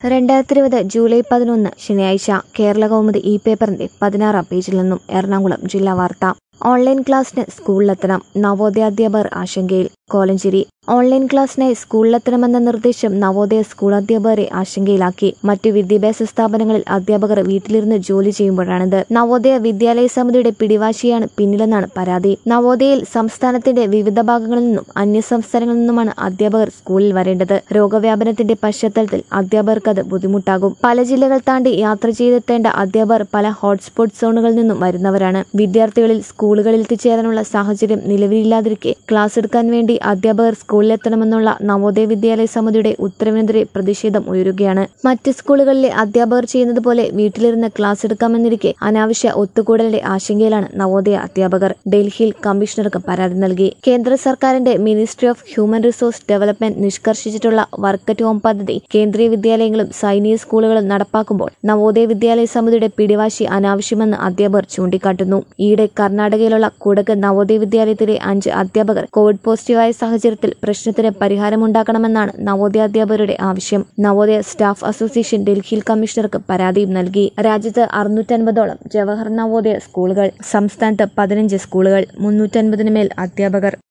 രണ്ടായിരത്തി ഇരുപത് ജൂലൈ പതിനൊന്ന് ശനിയാഴ്ച കേരള കൗമുദി ഇ പേപ്പറിന്റെ പതിനാറാം പേജിൽ നിന്നും എറണാകുളം ജില്ലാ വാർത്ത ഓൺലൈൻ ക്ലാസ്സിന് സ്കൂളിലെത്തണം നവോദയാധ്യാപകർ ആശങ്കയിൽ കോലഞ്ചേരി ഓൺലൈൻ ക്ലാസ്സിനായി സ്കൂളിലെത്തണമെന്ന നിർദ്ദേശം നവോദയ സ്കൂൾ അധ്യാപകരെ ആശങ്കയിലാക്കി മറ്റു വിദ്യാഭ്യാസ സ്ഥാപനങ്ങളിൽ അധ്യാപകർ വീട്ടിലിരുന്ന് ജോലി ചെയ്യുമ്പോഴാണിത് നവോദയ വിദ്യാലയ സമിതിയുടെ പിടിവാശിയാണ് പിന്നിലെന്നാണ് പരാതി നവോദയയിൽ സംസ്ഥാനത്തിന്റെ വിവിധ ഭാഗങ്ങളിൽ നിന്നും അന്യ സംസ്ഥാനങ്ങളിൽ നിന്നുമാണ് അധ്യാപകർ സ്കൂളിൽ വരേണ്ടത് രോഗവ്യാപനത്തിന്റെ പശ്ചാത്തലത്തിൽ അധ്യാപകർക്ക് അത് ബുദ്ധിമുട്ടാകും പല ജില്ലകൾ താണ്ടി യാത്ര ചെയ്തെത്തേണ്ട അധ്യാപകർ പല ഹോട്ട്സ്പോട്ട് സോണുകളിൽ നിന്നും വരുന്നവരാണ് വിദ്യാർത്ഥികളിൽ സ്കൂളുകളിൽ എത്തിച്ചേരാനുള്ള സാഹചര്യം നിലവിലില്ലാതിരിക്കെ ക്ലാസ് എടുക്കാൻ വേണ്ടി അധ്യാപകർ സ്കൂളിലെത്തണമെന്നുള്ള നവോദയ വിദ്യാലയ സമിതിയുടെ ഉത്തരവിനെതിരെ പ്രതിഷേധം ഉയരുകയാണ് മറ്റ് സ്കൂളുകളിലെ അധ്യാപകർ ചെയ്യുന്നത് പോലെ വീട്ടിലിരുന്ന് ക്ലാസ് എടുക്കാമെന്നിരിക്കെ അനാവശ്യ ഒത്തുകൂടലിന്റെ ആശങ്കയിലാണ് നവോദയ അധ്യാപകർ ഡൽഹിയിൽ കമ്മീഷണർക്ക് പരാതി നൽകി കേന്ദ്ര സർക്കാരിന്റെ ministry of human resource development നിഷ്കർഷിച്ചിട്ടുള്ള വർക്ക് അറ്റ് ഹോം പദ്ധതി കേന്ദ്രീയ വിദ്യാലയങ്ങളും സൈനിക സ്കൂളുകളും നടപ്പാക്കുമ്പോൾ നവോദയ വിദ്യാലയ സമിതിയുടെ പിടിവാശി അനാവശ്യമെന്ന് അധ്യാപകർ ചൂണ്ടിക്കാട്ടുന്നു ഈയിടെ കർണാടകയിലുള്ള കുടക് നവോദയ വിദ്യാലയത്തിലെ അഞ്ച് അധ്യാപകർ കോവിഡ് പോസിറ്റീവായ സാഹചര്യത്തിൽ പ്രശ്നത്തിന് പരിഹാരമുണ്ടാക്കണമെന്നാണ് നവോദയ അധ്യാപകരുടെ ആവശ്യം നവോദയ സ്റ്റാഫ് അസോസിയേഷൻ ഡൽഹിയിൽ കമ്മീഷണർക്ക് പരാതിയും നൽകി രാജ്യത്ത് അറുന്നൂറ്റൻപതോളം ജവഹർ നവോദയ സ്കൂളുകൾ സംസ്ഥാനത്ത് പതിനഞ്ച് സ്കൂളുകൾ മുന്നൂറ്റൻപതിന് മേൽ അധ്യാപകർ